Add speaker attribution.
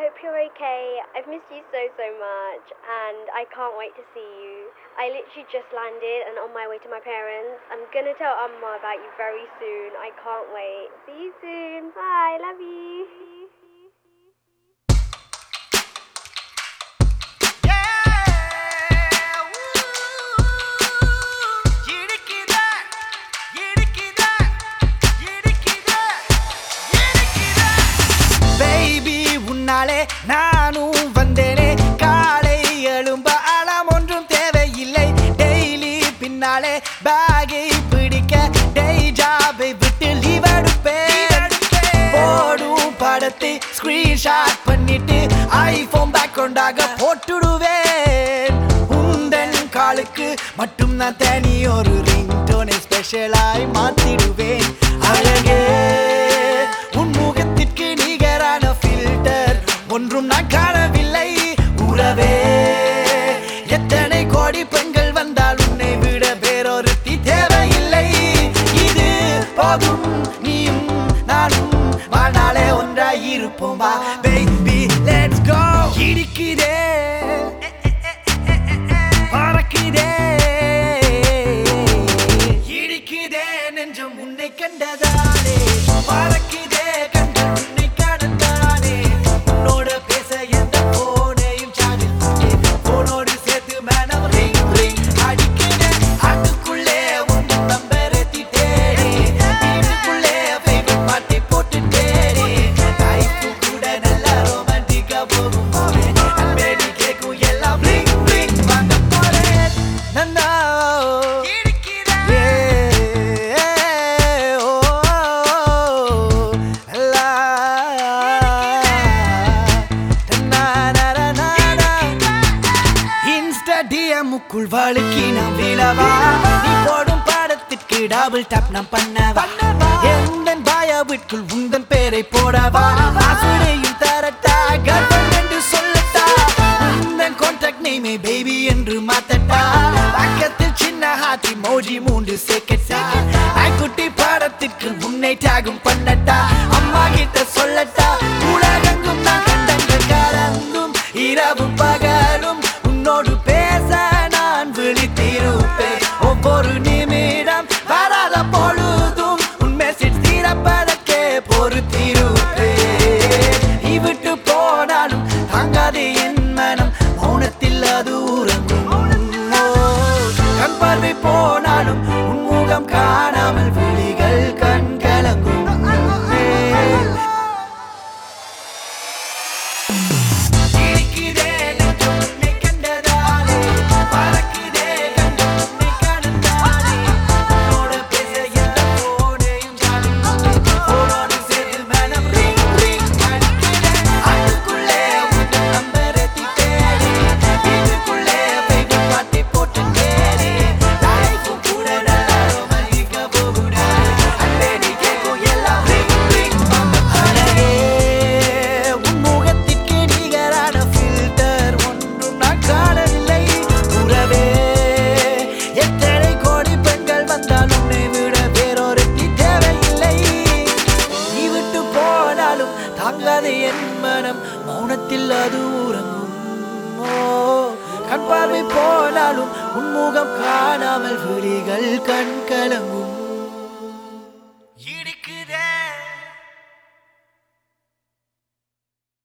Speaker 1: hope you're okay. I've missed you so, so much, and I can't wait to see you. I literally just landed and on my way to my parents. I'm gonna tell Amma about you very soon. I can't wait. See you soon. Bye. Love you.
Speaker 2: Baby உன்னாலே நானும் வந்தேனே காலை எழும்ப அலாம் ஒன்றும் தேவையில்லை daily பின்னாலே பேகை பிடிக்க டெய் ஜாபை விட்டு லீவ் எடுப்பேன் போடும் படத்தை ஸ்கிரீன்ஷாட் பண்ணிட்டு ஐபோன் பேக்ரவுண்டாக போட்டுடுவேன் உந்தன் காலுக்கு மட்டும் நான் தனி ஒரு ரிங் டோனை ஸ்பெஷலாய் மாத்திடுவேன் அழகே உன் முகத்திற்கு நிகரான ஃபில்டர் ஒன்றும் நான் காணவில்லை உறவே எத்தனை கோடி பெண்கள் வந்தால் உன்னை விட வேறொருத்தி தேவையில்லை இது போதும் நீயும் நானும் வாழ்நாளே ஒன்றாய் இருப்போமா பேபி லெட்ஸ் கோ இடிக்குதே பறக்குதே இடிக்குதே நெஞ்சம் உன்னை கண்டதாலே பறக்குதே கண்ட உன்னை கடந்தானே உன்னோட பேச எந்த போனையும் சார்ஜில் போட்டேன் போனோடு சேர்த்து மேனம் ரிங் ரிங் அடிக்கிறேன் அதுக்குள்ளே உன் நம்பர் எத்திட்டேனே வீட்டுக்குள்ளே ஃபேவரட் பாட்டி போட்டுட்டேனே லைஃப் கூட நல்லா ரொமான்டிக்கா போகும் போவே அன்பேடி கேக்கும் எல்லாம் ரிங் ரிங் வாங்க போறேன் நன்னா முக்குள் வழுக்கி நாம் விழவா நீ போடும் பாடத்திற்கு டபுள் டப் நாம் பண்ணவா எந்த பாயாவிற்குள் உந்தன் பேரை போடவா ஆசிரியும் தரட்டா கர்ப்பம் என்று சொல்லட்டா உந்தன் கான்டாக்ட் நேமே பேபி என்று மாத்தட்டா பக்கத்தில் சின்ன ஹாத்தி மோஜி மூன்று சேர்க்கட்டா குட்டி பாடத்திற்கு உன்னை தியாகம் பண்ணட்டா அம்மா கிட்ட சொல்லட்டா உலகெங்கும் நான் கண்டங்கள் கலந்தும் இரவும் பகலும் உன்னோடு பேச நான் விழித்திருப்பேன் ஒவ்வொரு நிமிடம் வராத பொழுதும் உன் மெசேஜ் தீரப்பதற்கே பொறுத்திருப்பேன் நீ விட்டு போனாலும் தாங்காதே என் மனம் மௌனத்தில் அது உறங்கும் ஓ, கண் பார்வை போனாலும் உன் முகம் காணாமல் விழிகள் கண் கலங்கும் இடிக்குதே நெஞ்சம் உன்னை கண்டதாலே பறக்குதே கண்டம் உன்னை கடந்தாலே உன்னோட பேச எந்த போனையும் காணும் போனோடு சேர்த்து மனம் ரிங் ரிங் அடிக்கிறேன் அதுக்குள்ளே உன் நம்பர் எத்திட்டேனே வீட்டுக்குள்ளே ஃபேவரட் பாட்டி போட்டுட்டேனே லைஃபும் கூட நல்லா ரொமான்டிக்கா போகுடா அன்பே நீ கேட்கும் எல்லாம் ரிங் ரிங் அழகே உன் முகத்திற்கு நிகரான ஃபில்டர் ஒன்றும் நான் காணவில்லை உறவே எத்தனை கோடி பெண்கள் வந்தால் உன்னை விட வேறொருத்தி தேவையில்லை நீ விட்டு போனாலும் தாங்காது என் மனம் மௌனத்தில் அது உறங்கும் ஓ கண் பார்வை போனாலும் உன் முகம் காணாமல் விழிகள் கண் கலங்கும்